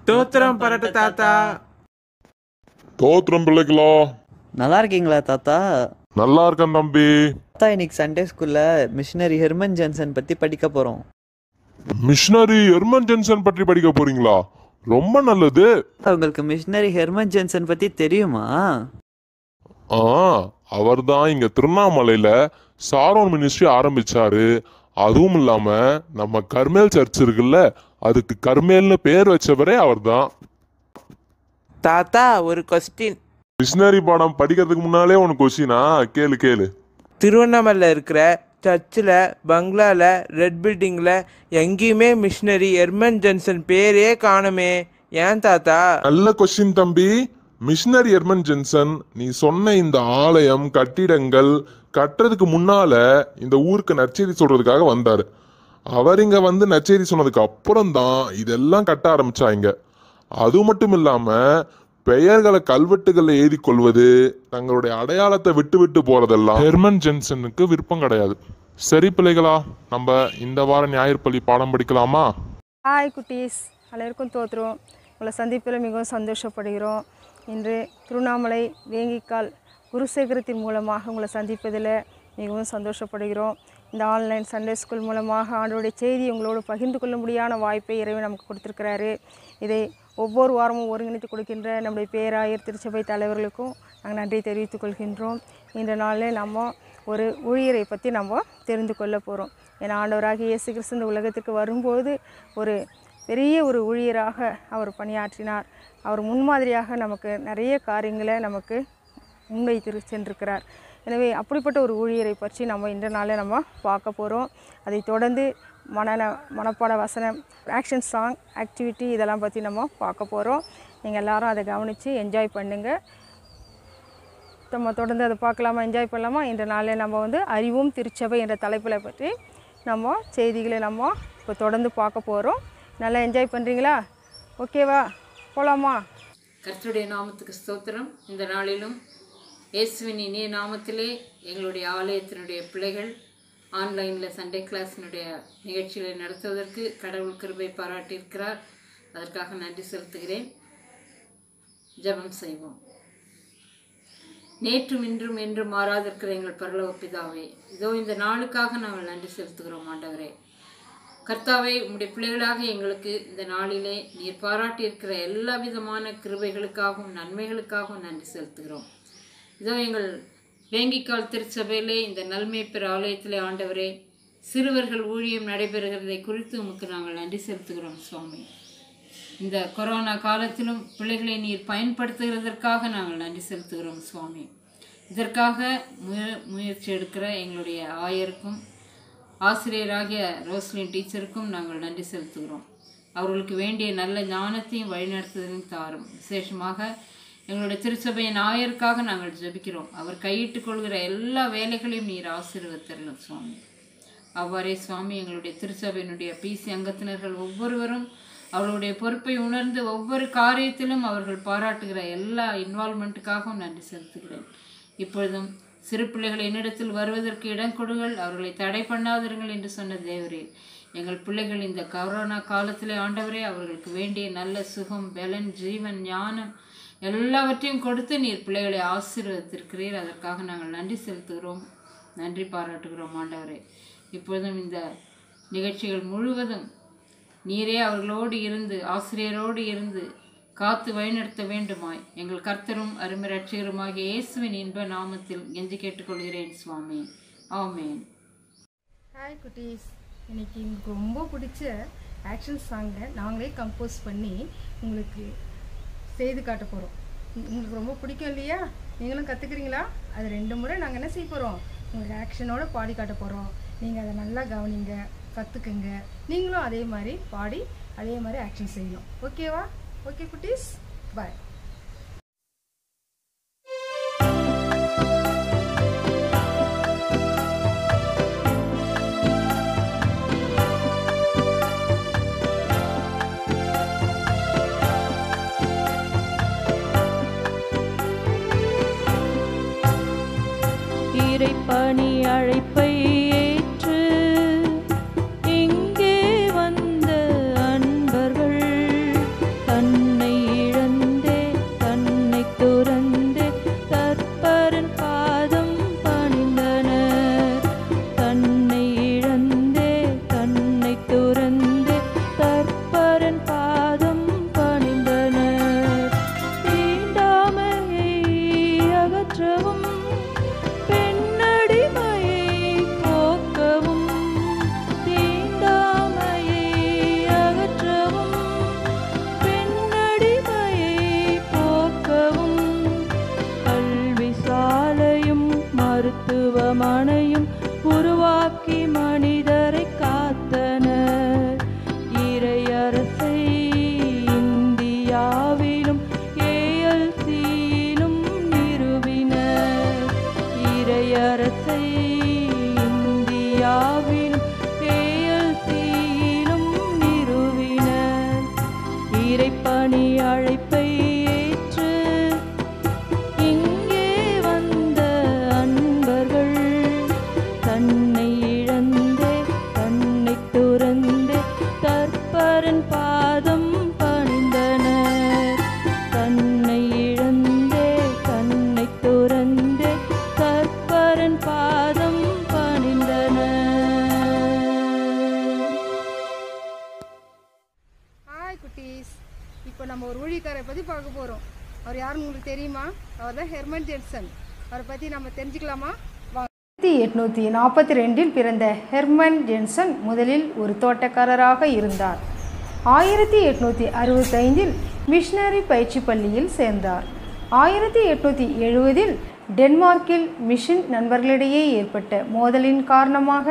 தோத்திரம் பரட்டு தாத்தா தோத்திரம் பிள்ளைகளா நல்லா இருக்கீங்களா தாத்தா நல்லா இருக்கேன் தம்பி தாத்தா இன்னைக்கு சண்டே ஸ்கூல்ல மிஷினரி ஹெர்மன் ஜான்சன் பத்தி படிக்க போறோம் மிஷனரி எர்மன் ஜென்சன் பற்றி படிக்க போறீங்களா ரொம்ப நல்லது உங்களுக்கு மிஷினரி ஹெர்மன் ஜான்சன் பத்தி தெரியுமா ஆ அவர்தான் இங்க திருவண்ணாமலையில சாரோன் மினிஸ்ட்ரி ஆரம்பிச்சாரு அதுவும் இல்லாம நம்ம கர்மேல் சர்ச் இருக்குல்ல அதுக்கு கர்மேல்னு பேர் வச்சவரே அவர்தான் தாத்தா ஒரு கொஸ்டின் மிஷினரி பாடம் படிக்கிறதுக்கு முன்னாலே உனக்கு கொஸ்டினா கேளு கேளு திருவண்ணாமலையில் இருக்கிற சர்ச்சில் பங்களால ரெட் பில்டிங்கில் எங்கேயுமே மிஷினரி எர்மன் ஜென்சன் பேரே காணுமே ஏன் தாத்தா நல்ல கொஸ்டின் தம்பி மிஷினரி எர்மன் ஜென்சன் நீ சொன்ன இந்த ஆலயம் கட்டிடங்கள் கட்டுறதுக்கு முன்னால இந்த ஊருக்கு நற்செய்தி சொல்றதுக்காக வந்தாரு அவர் இங்க வந்து நற்செய்தி சொன்னதுக்கு அப்புறம் தான் இதெல்லாம் கட்ட ஆரம்பிச்சாங்க அது மட்டும் இல்லாம பெயர்களை கல்வெட்டுகளை எழுதி கொள்வது தங்களுடைய அடையாளத்தை விட்டு விட்டு போறதெல்லாம் ஹெர்மன் ஜென்சனுக்கு விருப்பம் கிடையாது சரி பிள்ளைகளா நம்ம இந்த வாரம் ஞாயிறு பள்ளி பாடம் படிக்கலாமா ஹாய் குட்டீஸ் அனைவருக்கும் தோற்றுறோம் உங்களை சந்திப்பில் மிகவும் சந்தோஷப்படுகிறோம் இன்று திருவண்ணாமலை வேங்கிக்கால் குருசேகரத்தின் மூலமாக உங்களை சந்திப்பதில் மிகவும் சந்தோஷப்படுகிறோம் இந்த ஆன்லைன் சண்டே ஸ்கூல் மூலமாக ஆண்டோடைய செய்தி உங்களோடு பகிர்ந்து கொள்ள முடியாத வாய்ப்பை இறைவன் நமக்கு கொடுத்துருக்கிறாரு இதை ஒவ்வொரு வாரமும் ஒருங்கிணைத்து கொடுக்கின்ற நம்முடைய பேராயர் திருச்சபை தலைவர்களுக்கும் நாங்கள் நன்றி தெரிவித்துக் கொள்கின்றோம் இந்த நாளில் நம்ம ஒரு ஊழியரை பற்றி நம்ம தெரிந்து கொள்ள போகிறோம் ஏன்னா ஆண்டவராக இயேசு கிறிஸ்து இந்த உலகத்திற்கு வரும்போது ஒரு பெரிய ஒரு ஊழியராக அவர் பணியாற்றினார் அவர் முன்மாதிரியாக நமக்கு நிறைய காரியங்களை நமக்கு முன்வைத்து சென்றிருக்கிறார் எனவே அப்படிப்பட்ட ஒரு ஊழியரை பற்றி நம்ம இந்த நாளில் நம்ம பார்க்க போகிறோம் அதை தொடர்ந்து மனன மனப்பாட வசனம் ஆக்ஷன் சாங் ஆக்டிவிட்டி இதெல்லாம் பற்றி நம்ம பார்க்க போகிறோம் நீங்கள் எல்லாரும் அதை கவனித்து என்ஜாய் பண்ணுங்கள் நம்ம தொடர்ந்து அதை பார்க்கலாமா என்ஜாய் பண்ணலாமா இந்த நாளில் நம்ம வந்து அறிவும் திருச்சபை என்ற தலைப்பில் பற்றி நம்ம செய்திகளை நம்ம இப்போ தொடர்ந்து பார்க்க போகிறோம் நல்லா என்ஜாய் பண்ணுறீங்களா ஓகேவா போகலாமா கர்த்தருடைய நாமத்துக்கு ஸ்தோத்திரம் இந்த நாளிலும் இயேசுவின் இனிய நாமத்திலே எங்களுடைய ஆலயத்தினுடைய பிள்ளைகள் ஆன்லைனில் சண்டே கிளாஸினுடைய நிகழ்ச்சிகளை நடத்துவதற்கு கடவுள் கிருபை பாராட்டியிருக்கிறார் அதற்காக நன்றி செலுத்துகிறேன் ஜெபம் செய்வோம் நேற்றும் இன்றும் என்றும் மாறாதிருக்கிற எங்கள் பரலோக பிதாவே இதோ இந்த நாளுக்காக நாங்கள் நன்றி செலுத்துகிறோம் ஆண்டவரே கர்த்தாவே உம்முடைய பிள்ளைகளாக எங்களுக்கு இந்த நாளிலே நீர் பாராட்டியிருக்கிற எல்லா விதமான கிருபைகளுக்காகவும் நன்மைகளுக்காகவும் நன்றி செலுத்துகிறோம் இதோ எங்கள் வேங்கிக்கால் திருச்சபையிலே இந்த நல்மேப்பெற ஆலயத்திலே ஆண்டவரே சிறுவர்கள் ஊழியம் நடைபெறுகிறதை குறித்து உமக்கு நாங்கள் நன்றி செலுத்துகிறோம் சுவாமி இந்த கொரோனா காலத்திலும் பிள்ளைகளை நீர் பயன்படுத்துகிறதற்காக நாங்கள் நன்றி செலுத்துகிறோம் சுவாமி இதற்காக முய முயற்சி எடுக்கிற எங்களுடைய ஆயருக்கும் ஆசிரியராகிய ரோஸ்லின் டீச்சருக்கும் நாங்கள் நன்றி செலுத்துகிறோம் அவர்களுக்கு வேண்டிய நல்ல ஞானத்தையும் வழிநடத்துதலையும் தாரும் விசேஷமாக எங்களுடைய திருச்சபையின் ஆயருக்காக நாங்கள் ஜெபிக்கிறோம் அவர் கையிட்டுக் கொள்கிற எல்லா வேலைகளையும் நீர் ஆசீர்வதித்தரலாம் சுவாமி அவ்வாறே சுவாமி எங்களுடைய திருச்சபையினுடைய பிசி அங்கத்தினர்கள் ஒவ்வொருவரும் அவர்களுடைய பொறுப்பை உணர்ந்து ஒவ்வொரு காரியத்திலும் அவர்கள் பாராட்டுகிற எல்லா இன்வால்மெண்ட்டுக்காகவும் நன்றி செலுத்துகிறேன் இப்பொழுதும் சிறு பிள்ளைகள் என்னிடத்தில் வருவதற்கு இடம் கொடுங்கள் அவர்களை தடை பண்ணாதிருங்கள் என்று சொன்ன தேவரே எங்கள் பிள்ளைகள் இந்த கொரோனா காலத்திலே ஆண்டவரே அவர்களுக்கு வேண்டிய நல்ல சுகம் பலன் ஜீவன் ஞானம் எல்லாவற்றையும் கொடுத்து நீர் பிள்ளைகளை ஆசீர்வதித்திருக்கிறீர் அதற்காக நாங்கள் நன்றி செலுத்துகிறோம் நன்றி பாராட்டுகிறோம் ஆண்டவரே இப்பொழுதும் இந்த நிகழ்ச்சிகள் முழுவதும் நீரே அவர்களோடு இருந்து ஆசிரியரோடு இருந்து காத்து வழிநடத்த வேண்டுமாய் எங்கள் கர்த்தரும் அருமை ரட்சகருமாகிய இயேசுவின் இன்ப நாமத்தில் கெஞ்சி கேட்டுக்கொள்கிறேன் சுவாமி ஆமென் ஹாய் குட்டீஸ் இன்னைக்கு எனக்கு ரொம்ப பிடிச்ச ஆக்ஷன் சாங்கை நாங்களே கம்போஸ் பண்ணி உங்களுக்கு செய்து காட்ட போகிறோம் உங்களுக்கு ரொம்ப பிடிக்கும் இல்லையா நீங்களும் கற்றுக்குறீங்களா அது ரெண்டு முறை நாங்கள் என்ன செய்ய போகிறோம் உங்களுக்கு ஆக்ஷனோட பாடி காட்ட போகிறோம் நீங்கள் அதை நல்லா கவனிங்க கற்றுக்குங்க நீங்களும் அதே மாதிரி பாடி அதே மாதிரி ஆக்ஷன் செய்யணும் ஓகேவா ஓகே குட்டீஸ் பாய் இறைப்பணி அழைப்பை ஏற்று இங்கே வந்த அன்பர்கள் தன் உருவாக்கி மனிதரை காத்தனர் இறையரசை இந்தியாவிலும் ஏஎல்சியிலும் நிறுவினர் இறையரசை இந்தியாவிலும் ஏஎல்சியிலும் நிறுவினர் இறைப்பணி அழைப்பை ஏற்று இங்கே வந்த அன்பர்கள் தன்னை இழந்தே தன்னை துறந்தே தற்பரன் பாதம் பணிந்தனர் தன்னை இழந்தே தன்னை துறந்தே தற்பரன் பாதம் பணிந்தனர் ஹாய் குட்டீஸ் இப்போ நம்ம ஒரு ஊழியக்காரை பற்றி பார்க்க போகிறோம் அவர் யாருன்னு உங்களுக்கு தெரியுமா அவர் தான் ஹெர்மன் ஜென்சன் அவரை பற்றி நம்ம தெரிஞ்சுக்கலாமா ஆயிரத்தி எட்நூற்றி நாற்பத்தி ரெண்டில் பிறந்த ஹெர்மன் ஜென்சன் முதலில் ஒரு தோட்டக்காரராக இருந்தார் ஆயிரத்தி எட்நூற்றி அறுபத்தைந்தில் மிஷனரி பயிற்சி பள்ளியில் சேர்ந்தார் ஆயிரத்தி எட்நூற்றி எழுபதில் டென்மார்க்கில் மிஷன் நண்பர்களிடையே ஏற்பட்ட மோதலின் காரணமாக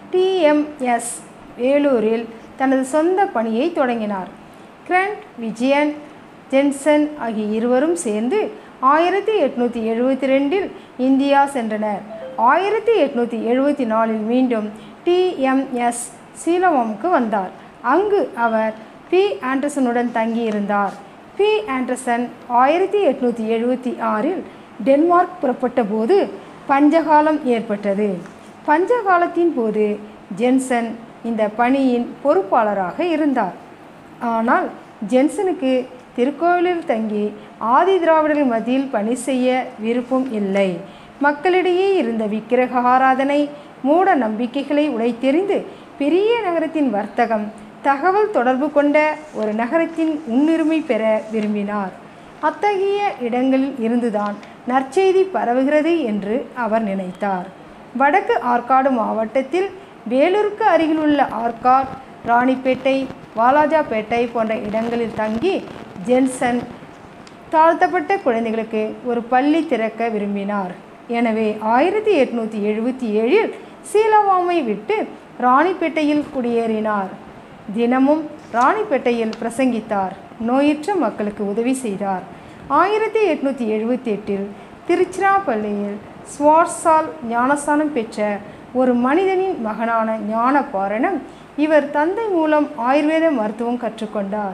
டிஎம்எஸ் வேலூரில் தனது சொந்த பணியை தொடங்கினார் கிரண்ட் விஜயன் ஜென்சன் ஆகிய இருவரும் சேர்ந்து ஆயிரத்தி எட்நூற்றி எழுபத்தி ரெண்டில் இந்தியா சென்றனர் ஆயிரத்தி எட்நூற்றி எழுபத்தி நாலில் மீண்டும் டிஎம்எஸ் சீலமாமுக்கு வந்தார் அங்கு அவர் பி ஆண்டர்சனுடன் தங்கியிருந்தார் பி ஆண்டர்சன் ஆயிரத்தி எட்நூற்றி எழுபத்தி ஆறில் டென்மார்க் புறப்பட்ட போது பஞ்சகாலம் ஏற்பட்டது பஞ்சகாலத்தின் போது ஜென்சன் இந்த பணியின் பொறுப்பாளராக இருந்தார் ஆனால் ஜென்சனுக்கு திருக்கோவிலில் தங்கி ஆதி திராவிடர்கள் மத்தியில் பணி செய்ய விருப்பம் இல்லை மக்களிடையே இருந்த விக்கிரக ஆராதனை மூட நம்பிக்கைகளை உடைத்தெறிந்து பெரிய நகரத்தின் வர்த்தகம் தகவல் தொடர்பு கொண்ட ஒரு நகரத்தின் முன்னுரிமை பெற விரும்பினார் அத்தகைய இடங்களில் இருந்துதான் நற்செய்தி பரவுகிறது என்று அவர் நினைத்தார் வடக்கு ஆற்காடு மாவட்டத்தில் வேலூருக்கு அருகிலுள்ள ஆற்காட் ராணிப்பேட்டை வாலாஜாபேட்டை போன்ற இடங்களில் தங்கி ஜென்சன் தாழ்த்தப்பட்ட குழந்தைகளுக்கு ஒரு பள்ளி திறக்க விரும்பினார் எனவே ஆயிரத்தி எட்நூற்றி எழுபத்தி ஏழில் சீலவாமை விட்டு ராணிப்பேட்டையில் குடியேறினார் தினமும் ராணிப்பேட்டையில் பிரசங்கித்தார் நோயுற்ற மக்களுக்கு உதவி செய்தார் ஆயிரத்தி எட்நூற்றி எழுபத்தி எட்டில் திருச்சிராப்பள்ளியில் ஸ்வார்ட்ஸால் ஞானஸ்தானம் பெற்ற ஒரு மனிதனின் மகனான ஞானபாரணம் இவர் தந்தை மூலம் ஆயுர்வேத மருத்துவம் கற்றுக்கொண்டார்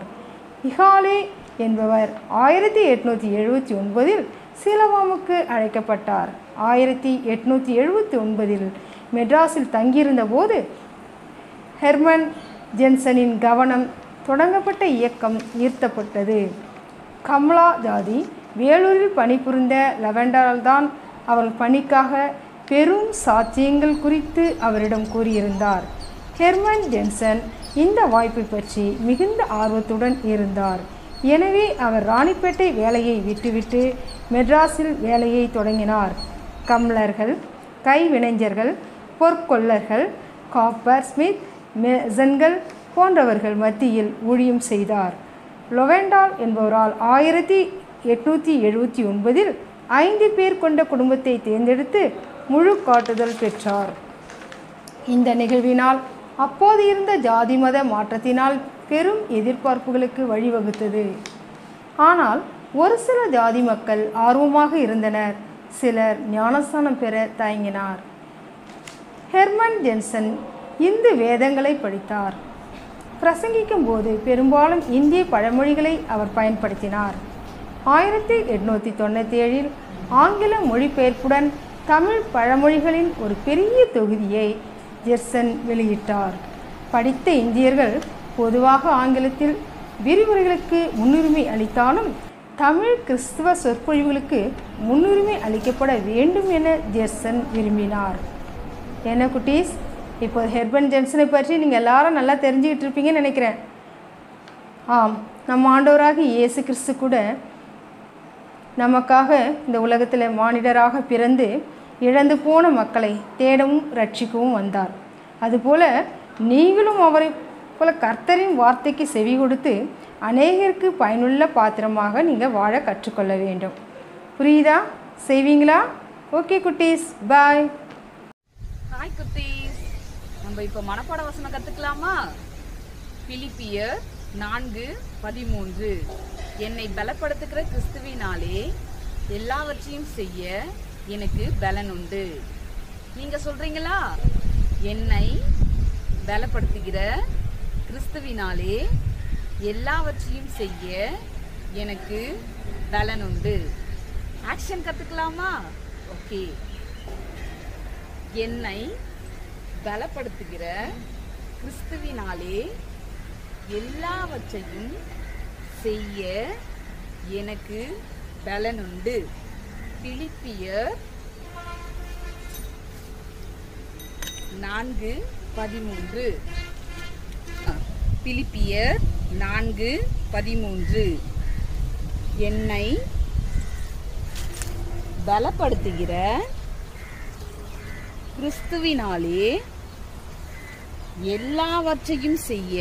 இஹாலே என்பவர் ஆயிரத்தி எட்நூற்றி எழுபத்தி ஒன்பதில் சீலவாமுக்கு அழைக்கப்பட்டார் ஆயிரத்தி எட்நூற்றி எழுபத்தி ஒன்பதில் மெட்ராஸில் தங்கியிருந்த போது ஹெர்மன் ஜென்சனின் கவனம் தொடங்கப்பட்ட இயக்கம் ஈர்த்தப்பட்டது கமலா ஜாதி வேலூரில் பணிபுரிந்த லெவண்டால் தான் அவள் பணிக்காக பெரும் சாத்தியங்கள் குறித்து அவரிடம் கூறியிருந்தார் ஹெர்மன் ஜென்சன் இந்த வாய்ப்பை பற்றி மிகுந்த ஆர்வத்துடன் இருந்தார் எனவே அவர் ராணிப்பேட்டை வேலையை விட்டுவிட்டு மெட்ராஸில் வேலையை தொடங்கினார் கம்லர்கள் கைவினைஞர்கள் பொற்கொல்லர்கள் காப்பர் ஸ்மித் மெசன்கள் போன்றவர்கள் மத்தியில் ஊழியம் செய்தார் லொவெண்டால் என்பவரால் ஆயிரத்தி எட்நூற்றி எழுபத்தி ஒன்பதில் ஐந்து பேர் கொண்ட குடும்பத்தை தேர்ந்தெடுத்து முழு காட்டுதல் பெற்றார் இந்த நிகழ்வினால் அப்போது இருந்த ஜாதி மத மாற்றத்தினால் பெரும் எதிர்பார்ப்புகளுக்கு வழிவகுத்தது ஆனால் ஒரு சில ஜாதி மக்கள் ஆர்வமாக இருந்தனர் சிலர் ஞானஸ்தானம் பெற தயங்கினார் ஹெர்மன் ஜென்சன் இந்து வேதங்களை படித்தார் பிரசங்கிக்கும் போது பெரும்பாலும் இந்திய பழமொழிகளை அவர் பயன்படுத்தினார் ஆயிரத்தி எட்நூற்றி தொண்ணூற்றி ஏழில் ஆங்கில மொழிபெயர்ப்புடன் தமிழ் பழமொழிகளின் ஒரு பெரிய தொகுதியை ஜெர்சன் வெளியிட்டார் படித்த இந்தியர்கள் பொதுவாக ஆங்கிலத்தில் விரிவுரைகளுக்கு முன்னுரிமை அளித்தாலும் தமிழ் கிறிஸ்துவ சொற்பொழிவுகளுக்கு முன்னுரிமை அளிக்கப்பட வேண்டும் என ஜெர்சன் விரும்பினார் என்ன குட்டீஸ் இப்போ ஹெர்பன் ஜென்சனை பற்றி நீங்கள் எல்லாரும் நல்லா தெரிஞ்சுக்கிட்டு இருப்பீங்கன்னு நினைக்கிறேன் ஆம் நம் ஆண்டவராக இயேசு கிறிஸ்து கூட நமக்காக இந்த உலகத்தில் மானிடராக பிறந்து இழந்து போன மக்களை தேடவும் ரட்சிக்கவும் வந்தார் அதுபோல் நீங்களும் அவரை போல கர்த்தரின் வார்த்தைக்கு செவி கொடுத்து அநேகருக்கு பயனுள்ள பாத்திரமாக நீங்கள் வாழ கற்றுக்கொள்ள வேண்டும் புரியுதா செய்வீங்களா ஓகே குட்டீஸ் பாய் ஹாய் குட்டீஸ் நம்ம இப்போ மனப்பாட வசனம் கற்றுக்கலாமா பிலிப்பியர் நான்கு பதிமூன்று என்னை பலப்படுத்துகிற கிறிஸ்துவினாலே எல்லாவற்றையும் செய்ய எனக்கு பலன் உண்டு நீங்க சொல்றீங்களா என்னை பலப்படுத்துகிற கிறிஸ்துவினாலே எல்லாவற்றையும் செய்ய எனக்கு பலன் உண்டு ஆக்ஷன் கத்துக்கலாமா ஓகே என்னை பலப்படுத்துகிற கிறிஸ்துவினாலே எல்லாவற்றையும் செய்ய எனக்கு பலன் உண்டு பிலிப்பியர் நான்கு பதிமூன்று ஆ, பிலிப்பியர் நான்கு பதிமூன்று என்னை பலப்படுத்துகிற கிறிஸ்துவினாலே எல்லாவற்றையும் செய்ய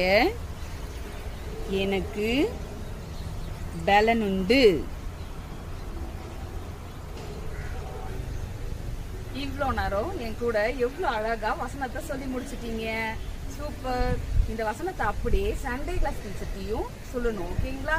எனக்கு பலனுண்டு இவ்வளோ நேரம் என் கூட எவ்வளோ அழகா வசனத்தை சொல்லி முடிச்சிட்டீங்க சூப்பர் இந்த வசனத்தை அப்படியே சண்டே கிளாஸ் டீச்சர்ட்டையும் சொல்லணும் ஓகேங்களா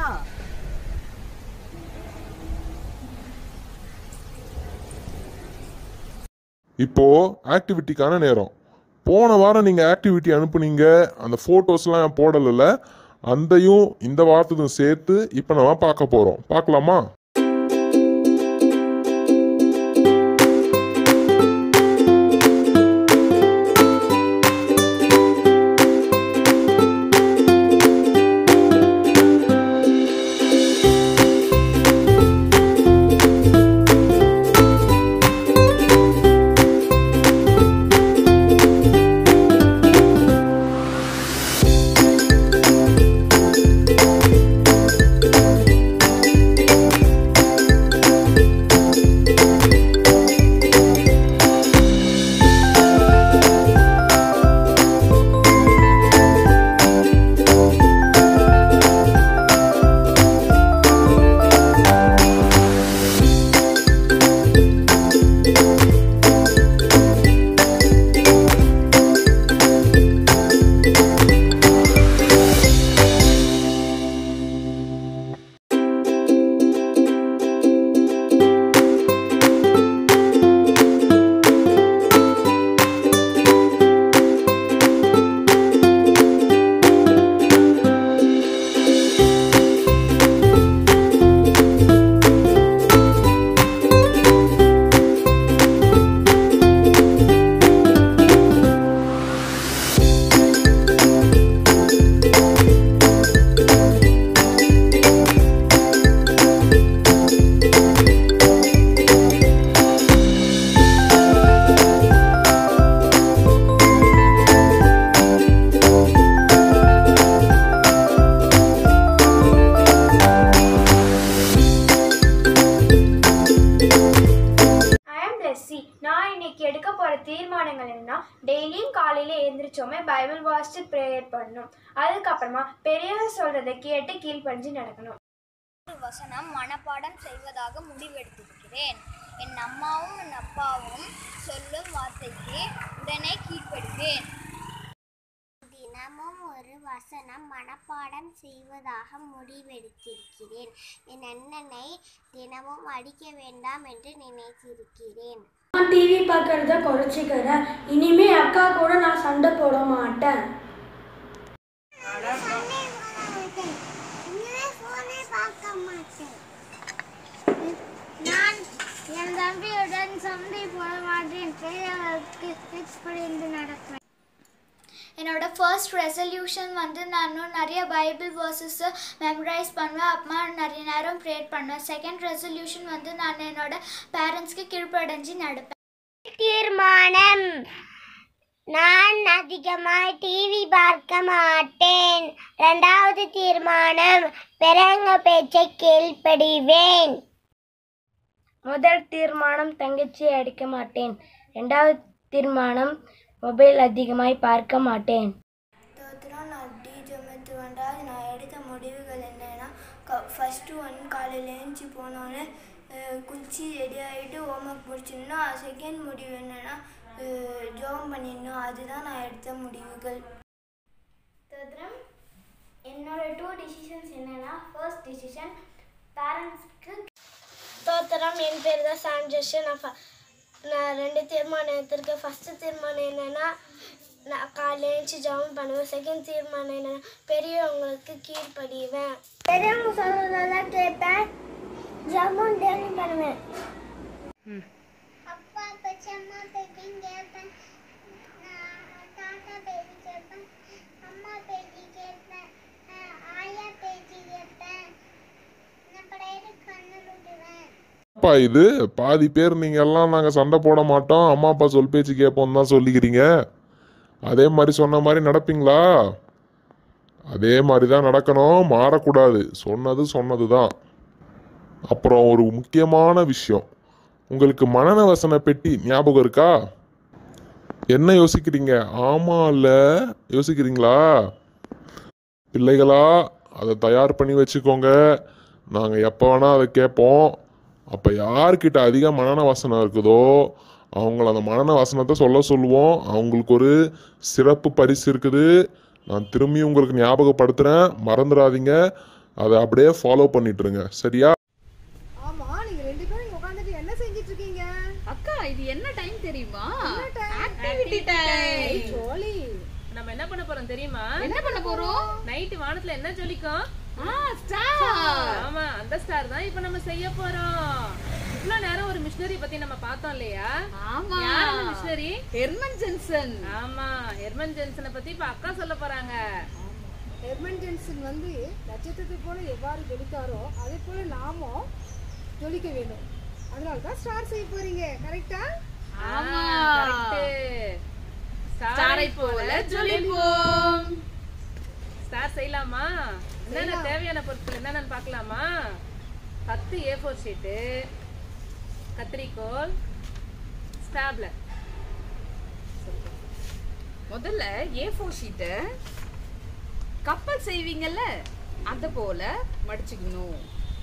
இப்போ ஆக்டிவிட்டிக்கான நேரம் போன வாரம் நீங்க ஆக்டிவிட்டி அனுப்புனீங்க அந்த போட்டோஸ்லாம் போடலைல அந்தையும் இந்த வாரத்துக்கும் சேர்த்து இப்போ நம்ம பார்க்க போறோம் பார்க்கலாமா ஐ ஆம் பிளஸ்ஸி நான் இன்னைக்கு எடுக்க போகிற தீர்மானங்கள் என்னன்னா டெய்லியும் காலையில் எழுந்திரிச்சோமே பைபிள் வாசித்து ப்ரேயர் பண்ணணும் அதுக்கப்புறமா பெரியவர் சொல்கிறத கேட்டு கீழ்ப்படிஞ்சு நடக்கணும் ஒரு வசனம் மனப்பாடம் செய்வதாக முடிவெடுத்திருக்கிறேன் என் அம்மாவும் என் அப்பாவும் சொல்லும் வார்த்தைக்கு உடனே கீழ்ப்படுவேன் தினமும் ஒரு வசனம் மனப்பாடம் செய்வதாக முடிவெடுத்திருக்கிறேன் என் அண்ணனை தினமும் அடிக்க வேண்டாம் என்று நினைத்திருக்கிறேன் நான் டிவி பார்க்கறத குறைச்சிக்கிறேன் இனிமே அக்கா கூட நான் சண்டை போட மாட்டேன் நான் என் தம்பியுடன் சண்டை போட மாட்டேன் ஃபிக்ஸ் பண்ணிட்டு நடப்பேன் என்னோட ஃபர்ஸ்ட் ரெசல்யூஷன் வந்து நானும் நிறைய பைபிள் வேர்சஸை மெமரைஸ் பண்ணுவேன் அப்புறமா நிறைய நேரம் ப்ரேயர் பண்ணுவேன் செகண்ட் ரெசல்யூஷன் வந்து நான் என்னோட பேரண்ட்ஸ்க்கு கீழ்ப்படைஞ்சு நடப்பேன் தீர்மானம் நான் அதிகமாக டிவி பார்க்க மாட்டேன் ரெண்டாவது தீர்மானம் பிறங்க பேச்சை கீழ்ப்படிவேன் முதல் தீர்மானம் தங்கச்சியை அடிக்க மாட்டேன் ரெண்டாவது தீர்மானம் மொபைல் அதிகமாய் பார்க்க மாட்டேன் தோத்திரம் நான் டி ஜொமத்து வந்தால் நான் எடுத்த முடிவுகள் என்னென்னா ஃபஸ்ட்டு ஒன் காலையில் எழுந்துச்சி போனோன்னே குளிச்சு ரெடி ஆகிட்டு ஹோம்ஒர்க் முடிச்சிடணும் செகண்ட் முடிவு என்னென்னா ஜோம் பண்ணிடணும் அதுதான் நான் எடுத்த முடிவுகள் தோத்திரம் என்னோட டூ டிசிஷன்ஸ் என்னன்னா ஃபர்ஸ்ட் டிசிஷன் பேரண்ட்ஸ்க்கு தோத்திரம் என் பேர் தான் சாம் ஜோஷி நான் ஃப- நான் ரெண்டு தீர்மானம் எடுத்திருக்கேன் ஃபஸ்ட்டு தீர்மானம் என்னென்னா நான் காலையில் எழுந்துச்சி ஜாம் பண்ணுவேன் செகண்ட் தீர்மானம் என்னென்னா பெரியவங்களுக்கு கீழ்ப்படிவேன் பெரியவங்க சொல்கிறதெல்லாம் கேட்பேன் ஜாமுன் டெய்லி பண்ணுவேன் அப்பா பேச்சு அம்மா பேச்சையும் கேட்பேன் நான் தாத்தா பேச்சு கேட்பேன் அம்மா பேச்சு கேட்பேன் அஹ் ஆயா பேச்சு கேட்பேன் நான் படையில கண்ணு விடுவேன் அப்பா இது பாதி பேர் நீங்க எல்லாம் நாங்க சண்டை போட மாட்டோம் அம்மா அப்பா சொல் பேச்சு கேட்போம் தான் சொல்லிக்கிறீங்க அதே மாதிரி சொன்ன மாதிரி நடப்பீங்களா அதே மாதிரி தான் நடக்கணும் மாறக்கூடாது சொன்னது சொன்னது தான் அப்புறம் ஒரு முக்கியமான விஷயம் உங்களுக்கு மனநவசன பெட்டி ஞாபகம் இருக்கா என்ன யோசிக்கிறீங்க ஆமா இல்ல யோசிக்கிறீங்களா பிள்ளைகளா அதை தயார் பண்ணி வச்சுக்கோங்க நாங்கள் எப்போ வேணால் அதை கேட்போம் அப்போ யார்கிட்ட அதிக மனன வாசனை இருக்குதோ அவங்கள அந்த மனன வாசனத்தை சொல்ல சொல்லுவோம் அவங்களுக்கு ஒரு சிறப்பு பரிசு இருக்குது நான் திரும்பி உங்களுக்கு ஞாபகப்படுத்துகிறேன் மறந்துடாதீங்க அதை அப்படியே ஃபாலோ பண்ணிட்டுருங்க சரியா ஆமா நீங்க ரெண்டு பேரும் இங்க உட்காந்துட்டு என்ன செஞ்சிட்டு இருக்கீங்க அக்கா இது என்ன டைம் தெரியுமா Activity time. ஜோலி நம்ம என்ன பண்ண போறோம் தெரியுமா என்ன பண்ண போறோம் நைட்டு வானத்துல என்ன ஜொலிக்கும் ஆ ஸ்டார் ஆமா அந்த ஸ்டார் தான் இப்ப நம்ம செய்ய போறோம் இவ்வளவு நேரம் ஒரு மிஷினரி பத்தி நம்ம பார்த்தோம் இல்லையா ஆமா யார் அந்த மிஷினரி ஹெர்மன் ஜென்சன் ஆமா ஹெர்மன் ஜென்சனை பத்தி இப்ப அக்கா சொல்ல போறாங்க ஹெர்மன் ஜென்சன் வந்து நட்சத்திரத்தை போல எவ்வாறு ஜொலித்தாரோ அதே போல நாமும் ஜொலிக்க வேண்டும் அதனால தான் ஸ்டார் செய்ய போறீங்க கரெக்டா ஆமா கரெக்ட் ஸ்டாரை போல ஜொலிப்போம் ஸ்டார் செய்யலாமா என்னென்ன தேவையான பொருட்கள் என்னென்னு பார்க்கலாமா பத்து ஏ ஃபோர் ஷீட்டு கத்திரிக்கோல் ஸ்டாப்லர் முதல்ல ஏ ஃபோர் ஷீட்டை கப்பல் செய்வீங்கல்ல அத போல மடிச்சுக்கணும்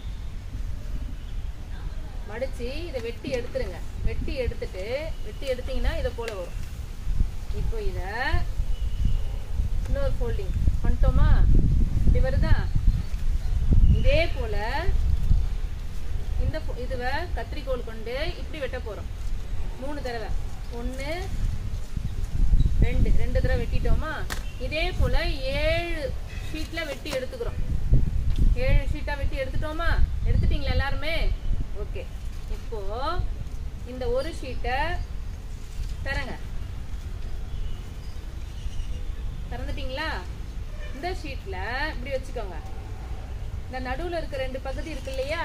மடிச்சு இதை வெட்டி எடுத்துருங்க வெட்டி எடுத்துட்டு வெட்டி எடுத்தீங்கன்னா இதை போல வரும் இப்போ இதை இன்னொரு ஃபோல்டிங் பண்ணிட்டோமா இப்படி வருதா இதே போல இந்த ஃபோ- இதுவை கத்திரிக்கோல் கொண்டு இப்படி வெட்ட போறோம் மூணு தடவை ஒன்று ரெண்டு ரெண்டு தடவை வெட்டிட்டோமா இதே போல ஏழு ஷீட்ல வெட்டி எடுத்துக்கிறோம் ஏழு ஷீட்டா வெட்டி எடுத்துட்டோமா எடுத்துட்டீங்களா எல்லாருமே ஓகே இப்போ இந்த ஒரு ஷீட்டை தரங்க திறந்துட்டீங்களா இந்த ஷீட்ல இப்படி வச்சுக்கோங்க இந்த நடுவுல இருக்க ரெண்டு பகுதி இருக்கு இல்லையா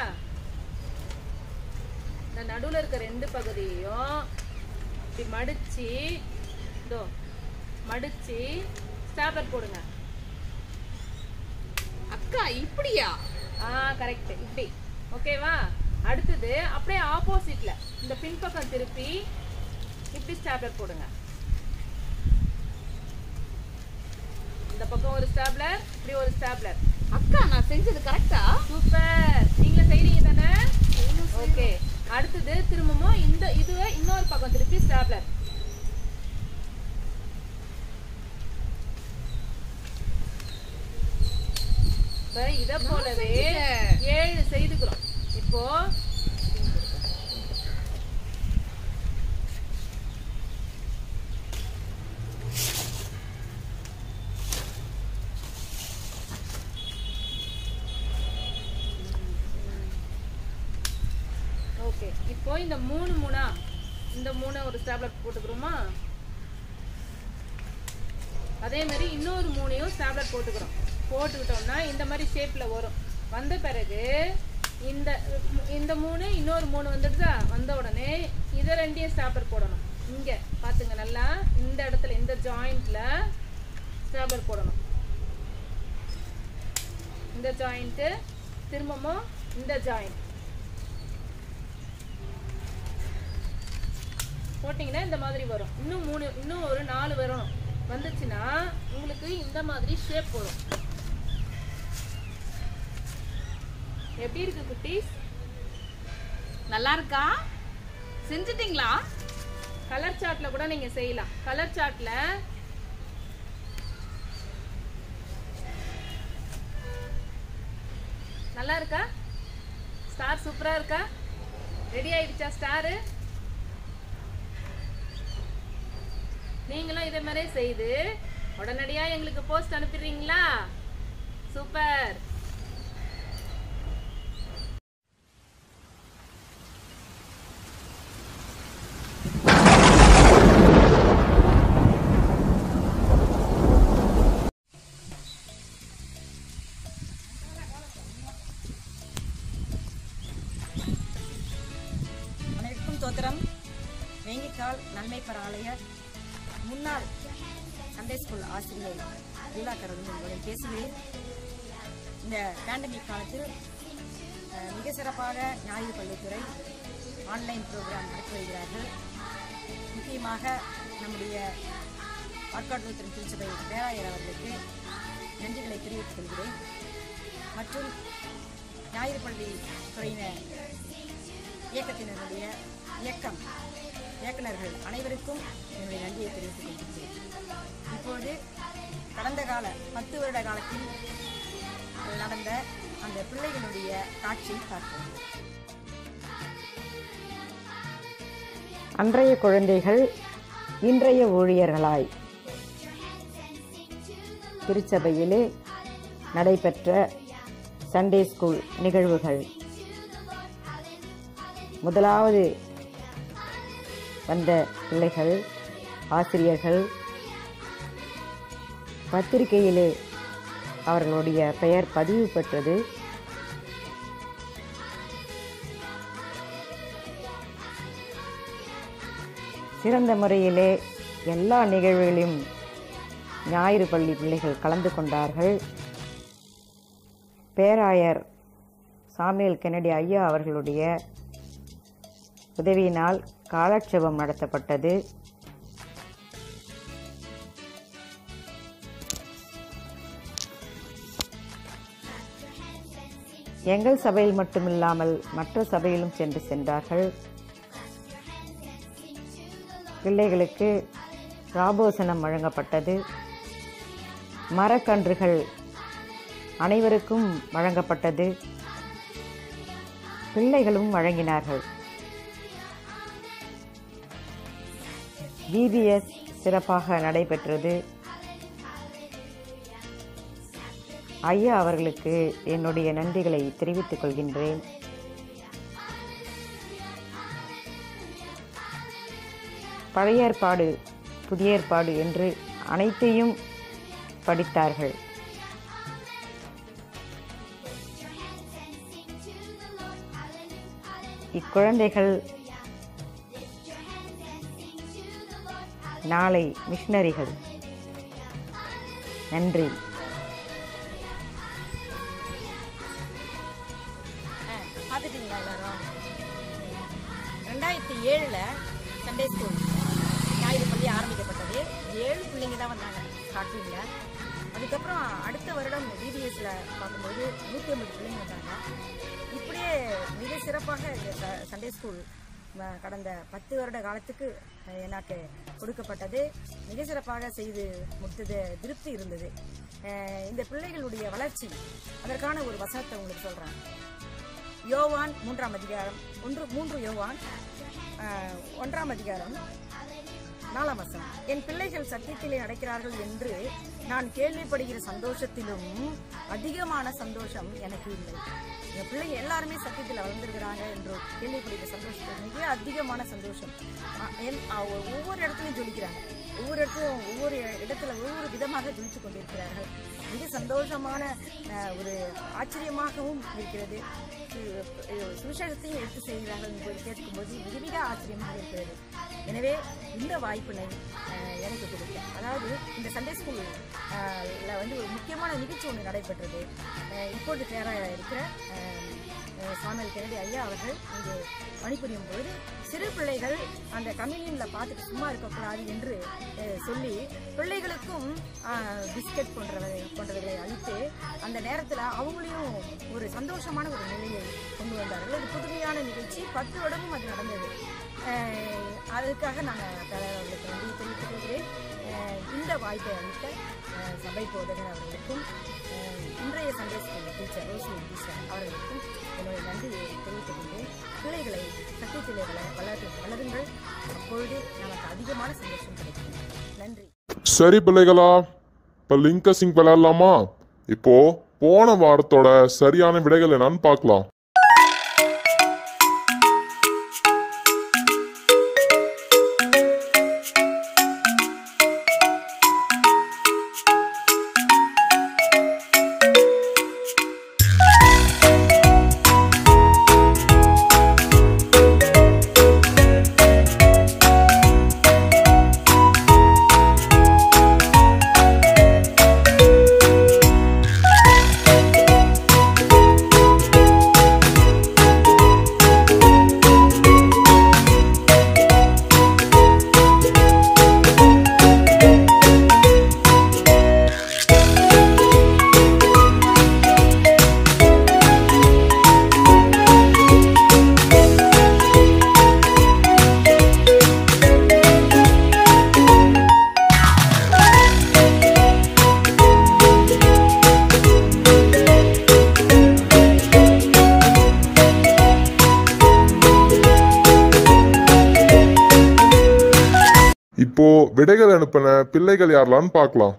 இந்த நடுவுல இருக்க ரெண்டு பகுதியையும் இப்படி மடிச்சு இதோ மடிச்சு ஸ்டாப்லர் போடுங்க அக்கா இப்படியா ஆ கரெக்ட் இப்படி ஓகேவா அடுத்தது அப்படியே ஆப்போசிட்ல இந்த பின்பக்கம் திருப்பி இப்படி ஸ்டாப்லர் போடுங்க இந்த பக்கம் ஒரு ஸ்டாப்லர் இப்படி ஒரு ஸ்டாப்லர் அக்கா நான் செஞ்சது கரெக்டா சூப்பர் நீங்களும் செய்றீங்க தானே ஓகே அடுத்தது திரும்பவும் இந்த இதுவே இன்னொரு பக்கம் திருப்பி ஸ்டாப்லர் இப்ப இத போலவே ஏழு செய்துக்கிறோம் இப்போ ஓகே இப்போ இந்த மூணு மூணா இந்த மூணு ஒரு ஸ்டாப்லர் போட்டுக்கிறோமா அதே மாதிரி இன்னொரு மூணையும் ஸ்டாப்லர் போட்டுக்கிறோம் போட்டுக்கிட்டோம்னா இந்த மாதிரி ஷேப்ல வரும் வந்த பிறகு இந்த இந்த மூணு இன்னொரு மூணு வந்துடுதா வந்த உடனே இதை ரெண்டையும் ஸ்டாப்லர் போடணும் இங்க பாத்துங்க நல்லா இந்த இடத்துல இந்த ஜாயிண்ட்ல ஸ்டாப்லர் போடணும் இந்த ஜாயிண்ட் திரும்பவும் இந்த ஜாயிண்ட் போட்டிங்கன்னா இந்த மாதிரி வரும் இன்னும் மூணு இன்னும் ஒரு நாலு வரும் வந்துச்சுன்னா உங்களுக்கு இந்த மாதிரி ஷேப் வரும் எப்படி இருக்கு குட்டீஸ் நல்லா இருக்கா செஞ்சுட்டீங்களா கலர் சார்ட்ல கூட நீங்க செய்யலாம் கலர் சார்ட்ல நல்லா இருக்கா ஸ்டார் சூப்பரா இருக்கா ரெடி ஆயிடுச்சா ஸ்டாரு நீங்களும் இதே மாதிரியே செய்து உடனடியா எங்களுக்கு போஸ்ட் அனுப்பிடுறீங்களா சூப்பர் அனைவருக்கும் தோத்திரம் வேங்கிக்கால் நன்மை பெற ஆலய முன்னாள் சண்டே ஸ்கூல் ஆசிரியர் லீலாக்கரன் உங்களிடம் பேசுகிறேன் இந்த பேண்டமிக் காலத்தில் அஹ், மிக சிறப்பாக ஞாயிறு பள்ளித்துறை ஆன்லைன் ப்ரோக்ராம் நடத்தி வருகிறார்கள் முக்கியமாக நம்முடைய ஆட்காட்டுத்திறன் திருச்சபை பேராயர் அவர்களுக்கு நன்றிகளை தெரிவித்துக் கொள்கிறேன் மற்றும் ஞாயிறு பள்ளி துறையினர் இயக்கத்தினருடைய இயக்கம் இயக்குனர்கள் அனைவருக்கும் என்னுடைய நன்றியை தெரிவித்துக் கொள்கிறேன் இப்போது கடந்த கால பத்து வருட காலத்தில் நடந்த அந்த பிள்ளைகளுடைய காட்சியை பார்ப்போம் அன்றைய குழந்தைகள் இன்றைய ஊழியர்களாய் திருச்சபையிலே நடைபெற்ற சண்டே ஸ்கூல் நிகழ்வுகள் முதலாவது வந்த பிள்ளைகள் ஆசிரியர்கள் பத்திரிகையிலே அவர்களுடைய பெயர் பதிவு பெற்றது சிறந்த முறையிலே எல்லா நிகழ்வுகளிலும் ஞாயிறு பள்ளி பிள்ளைகள் கலந்து கொண்டார்கள் பேராயர் சாமுவேல் கென்னடி ஐயா அவர்களுடைய உதவியினால் காலட்சேபம் நடத்தப்பட்டது எங்கள் சபையில் மட்டுமில்லாமல் மற்ற சபையிலும் சென்று சென்றார்கள் பிள்ளைகளுக்கு ராபோசனம் வழங்கப்பட்டது மரக்கன்றுகள் அனைவருக்கும் வழங்கப்பட்டது பிள்ளைகளும் வழங்கினார்கள் விபிஎஸ் சிறப்பாக நடைபெற்றது ஐயா அவர்களுக்கு என்னுடைய நன்றிகளை தெரிவித்துக் கொள்கின்றேன் பழைய ஏற்பாடு புதிய ஏற்பாடு என்று அனைத்தையும் படித்தார்கள் இக்குழந்தைகள் நாளை மிஷனரிகள் நன்றி பார்த்துட்டீங்களா எல்லாரும் ரெண்டாயிரத்தி ஏழில் சண்டே ஸ்கூல் ஞாயிறு பள்ளி ஆரம்பிக்கப்பட்டது ஏழு பிள்ளைங்க தான் வந்தாங்க ஸ்டார்டிங்கில் அதுக்கப்புறம் அடுத்த வருடம் டிபிஎஸ்ல பார்க்கும்போது நூற்றி ஐம்பது பிள்ளைங்க வந்தாங்க இப்படியே மிக சிறப்பாக இந்த ச- சண்டே ஸ்கூல் ம- கடந்த பத்து வருட காலத்துக்கு அஹ், எனக்கு கொடுக்கப்பட்டது மிக சிறப்பாக செய்து முடித்தது திருப்தி இருந்தது அஹ், இந்த பிள்ளைகளுடைய வளர்ச்சி அதற்கான ஒரு வசனத்தை உங்களுக்கு சொல்கிறேன் யோவான் மூன்றாம் அதிகாரம் ஒன்று மூன்று யோவான் ஆஹ், ஒன்றாம் அதிகாரம் நாலாம் வசனம் என் பிள்ளைகள் சத்தியத்திலே நடக்கிறார்கள் என்று நான் கேள்விப்படுகிற சந்தோஷத்திலும் அதிகமான சந்தோஷம் எனக்கு இல்லை என் பிள்ளைங்க எல்லாருமே சத்தியத்தில் வளர்ந்துருக்கிறாங்க என்று கேள்விப்படுகிற சந்தோஷத்தில் மிக அதிகமான சந்தோஷம் ஆஹ், என் ஆஹ், ஒவ்வொரு இடத்துலையும் ஜொலிக்கிறாங்க ஒவ்வொரு இடத்துலையும் ஒவ்வொரு இடத்துல ஒவ்வொரு விதமாக ஜொலித்து கொண்டிருக்கிறார்கள் மிக சந்தோஷமான ஆஹ், ஒரு ஆச்சரியமாகவும் இருக்கிறது சு- அஹ், சுவிசேஷத்தையும் எடுத்து செய்கிறார்கள் என்பதை கேட்கும்போது மிக மிக ஆச்சரியமாக இருக்கிறது எனவே இந்த வாய்ப்பினை அஹ், எனக்கு கொடுத்த அதாவது இந்த சண்டே ஸ்கூல் அஹ், ல வந்து ஒரு முக்கியமான நிகழ்ச்சி ஒன்று நடைபெற்றது அஹ், இப்பொழுது பேராக இருக்கிற அஹ், அஹ், சாமுவேல் கெனடி ஐயா அவர்கள் இங்கே பணிபுரியும் பொழுது சிறு பிள்ளைகள் அந்த கம்யூனியனில் பார்த்துட்டு சும்மா இருக்கக்கூடாது என்று அஹ், சொல்லி பிள்ளைகளுக்கும் அஹ், பிஸ்கட் போன்றவை போன்றவைகளை அளித்து அந்த நேரத்தில் அவங்களையும் ஒரு சந்தோஷமான ஒரு நிலையை கொண்டு வந்தார்கள் அது புதுமையான நிகழ்ச்சி பத்து வருடமும் அது நடந்தது அஹ், அதுக்காக நாங்கள் தலைவர் அவர்களுக்கு நன்றி தெரிவித்துக் கொள்கிறேன் அஹ், இந்த வாய்ப்பை அளித்த அஹ், சபை போதகர் அவர்களுக்கும் அஹ், இன்றைய Sunday school teacher Rosly teacher அவர்களுக்கும் என்னுடைய நன்றியை தெரிவித்துக் கொள்கிறேன் பிள்ளைகளை சத்தியத்திலே வள வளரு வளருங்கள் அப்பொழுது நமக்கு அதிகமான சந்தோஷம் கிடைக்கும் நன்றி சரி பிள்ளைகளா இப்போ லிங்க சிங் விளையாடலாமா இப்போ போன வாரத்தோட சரியான விடைகள் என்னன்னு பார்க்கலாம் இப்போ விடைகள் அனுப்பின பிள்ளைகள் யாரெல்லாம் பார்க்கலாம்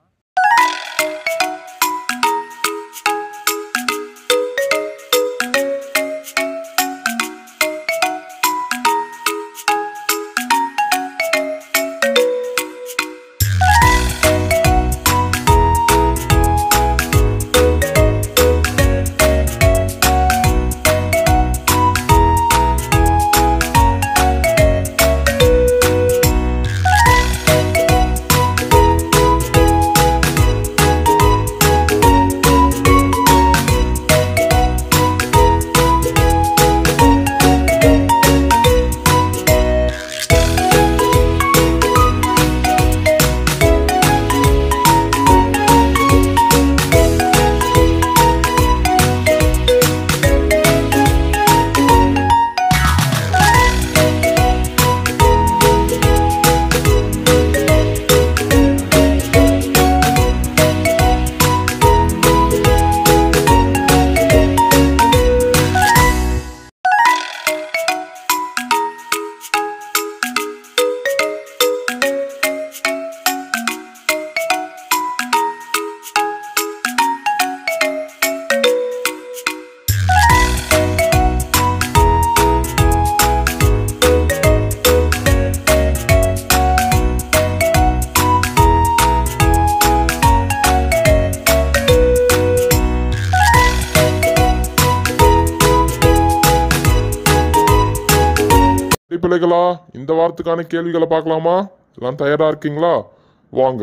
சரி பிள்ளைகளா இந்த வாரத்துக்கான கேள்விகளை பார்க்கலாமா எல்லாம் தயாரா இருக்கீங்களா வாங்க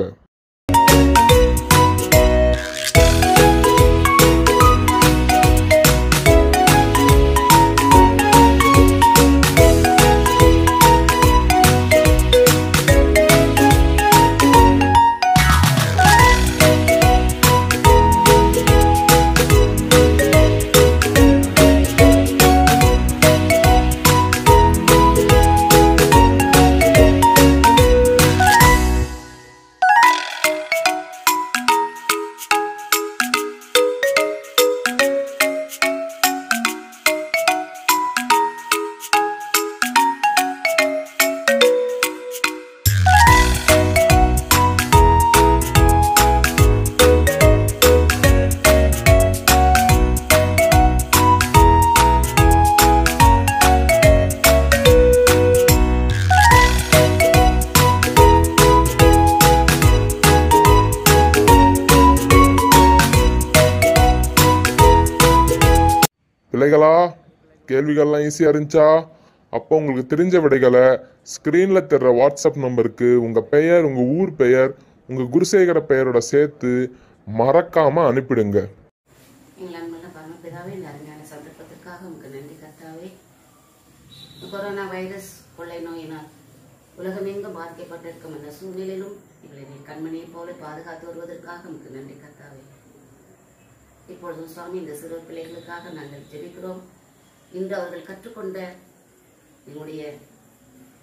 பிள்ளைகளா கேள்விகள்லாம் ஈஸியாக இருந்துச்சா அப்போ உங்களுக்கு தெரிஞ்ச விடைகளை ஸ்க்ரீனில் தெரிற வாட்ஸ்அப் நம்பருக்கு உங்கள் பெயர் உங்கள் ஊர் பெயர் உங்கள் குருசேகர பெயரோட சேர்த்து மறக்காமல் அனுப்பிடுங்க எங்கள் அன்புள்ள பரமபிதாவே இந்த அருமையான சந்தர்ப்பத்திற்காக உங்களுக்கு நன்றி கர்த்தாவே கொரோனா வைரஸ் கொள்ளை நோயினால் உலகமெங்கும் பாதிக்கப்பட்டிருக்கும் இந்த சூழ்நிலையிலும் எங்களை நீ கண்மணியைப் போல பாதுகாத்து வருவதற்காக உங்களுக்கு நன்றி கர்த்தாவே இப்பொழுதும் சுவாமி இந்த சிறு பிள்ளைகளுக்காக நாங்கள் ஜெபிக்கிறோம் இன்று அவர்கள் கற்றுக்கொண்ட எங்களுடைய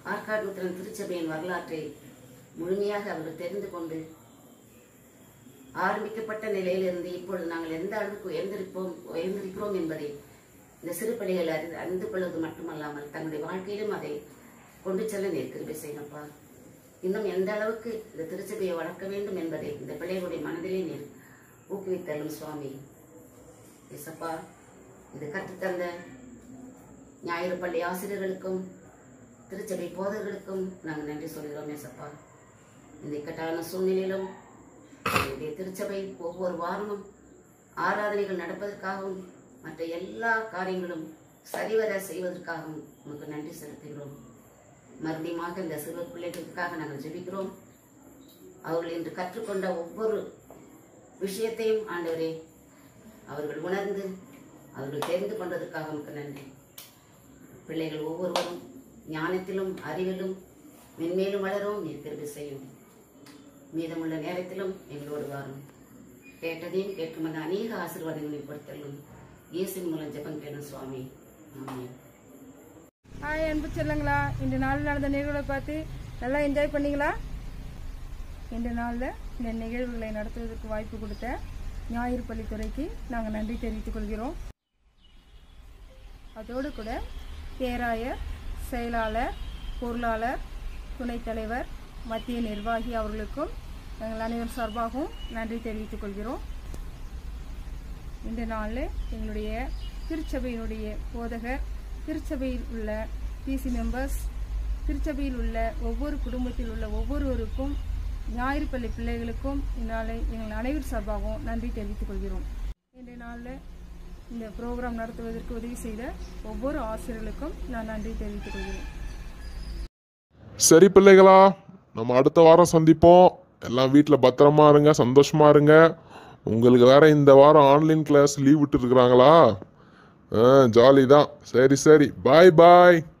ஆற்காடு உத்திரன் திருச்சபையின் வரலாற்றை முழுமையாக அவர்கள் தெரிந்து கொண்டு ஆரம்பிக்கப்பட்ட நிலையிலிருந்து இப்பொழுது நாங்கள் எந்த அளவுக்கு உயர்ந்திருப்போம் உயர்ந்திருக்கிறோம் என்பதை இந்த சிறு பிள்ளைகள் அறி அறிந்து கொள்வது மட்டுமல்லாமல் தங்களுடைய வாழ்க்கையிலும் அதை கொண்டு செல்ல நீர் கிருபை செய்யப்பா இன்னும் எந்த அளவுக்கு இந்த திருச்சபையை வளர்க்க வேண்டும் என்பதை இந்த பிள்ளைகளுடைய மனதிலே நீர் ஊக்குவித்தள்ளும் சுவாமி இசப்பா இது கற்றுத்தந்த ஞாயிறு பள்ளி ஆசிரியர்களுக்கும் திருச்சபை போதர்களுக்கும் நாங்கள் நன்றி சொல்கிறோம் ஏசப்பா இந்த இக்கட்டான சூழ்நிலையிலும் எங்களுடைய திருச்சபை ஒவ்வொரு வாரமும் ஆராதனைகள் நடப்பதற்காகவும் மற்ற எல்லா காரியங்களும் சரிவர செய்வதற்காகவும் உமக்கு நன்றி செலுத்துகிறோம் மறுபடியும் இந்த சிறு பிள்ளைகளுக்காக நாங்கள் ஜெபிக்கிறோம் அவர்கள் இன்று கற்றுக்கொண்ட ஒவ்வொரு விஷயத்தையும் ஆண்டவரே அவர்கள் உணர்ந்து அவர்கள் தெரிந்து கொண்டதற்காக உமக்கு நன்றி பிள்ளைகள் ஒவ்வொருவரும் ஞானத்திலும் அறிவிலும் மென்மேலும் வளரவும் நீர் திருப்பி செய்யும் மீதமுள்ள நேரத்திலும் எங்களோடு வாரும் கேட்டதையும் கேட்கும் அந்த அநேக ஆசீர்வாதங்களை கொடுத்தல்லும் இயேசுவின் மூலம் ஜெபம் கேளும் சுவாமி ஆமென் ஹாய் அன்பு செல்லுங்களா இந்த நாள் நடந்த நிகழ்வுகளை பார்த்து நல்லா என்ஜாய் பண்ணீங்களா இந்த நாளில் இந்த நிகழ்வுகளை நடத்துவதற்கு வாய்ப்பு கொடுத்த ஞாயிறு பள்ளித்துறைக்கு நாங்கள் நன்றி தெரிவித்துக் கொள்கிறோம் அதோடு கூட பேராயர் செயலாளர் பொருளாளர் துணைத் தலைவர் மத்திய நிர்வாகி அவர்களுக்கும் நாங்கள் அனைவரும் சார்பாகவும் நன்றி தெரிவித்துக் கொள்கிறோம் இந்த நாளில் எங்களுடைய திருச்சபையினுடைய போதகர் திருச்சபையில் உள்ள பிசி மெம்பர்ஸ் திருச்சபையில் உள்ள ஒவ்வொரு குடும்பத்தில் உள்ள ஒவ்வொருவருக்கும் ஞாயிறு பள்ளி பிள்ளைகளுக்கும் இந்நாளை எங்கள் அனைவர் சார்பாகவும் நன்றி தெரிவித்துக் கொள்கிறோம் இன்றைய நாளில் இந்த ப்ரோக்ராம் நடத்துவதற்கு உதவி செய்த ஒவ்வொரு ஆசிரியர்களுக்கும் நான் நன்றி தெரிவித்துக் கொள்கிறேன் சரி பிள்ளைகளா நம்ம அடுத்த வாரம் சந்திப்போம் எல்லாம் வீட்டில் பத்திரமா இருங்க சந்தோஷமா இருங்க உங்களுக்கு வேற இந்த வாரம் ஆன்லைன் கிளாஸ் லீவ் விட்டுருக்குறாங்களா ஆ ஜாலி தான் சரி சரி பாய் பாய்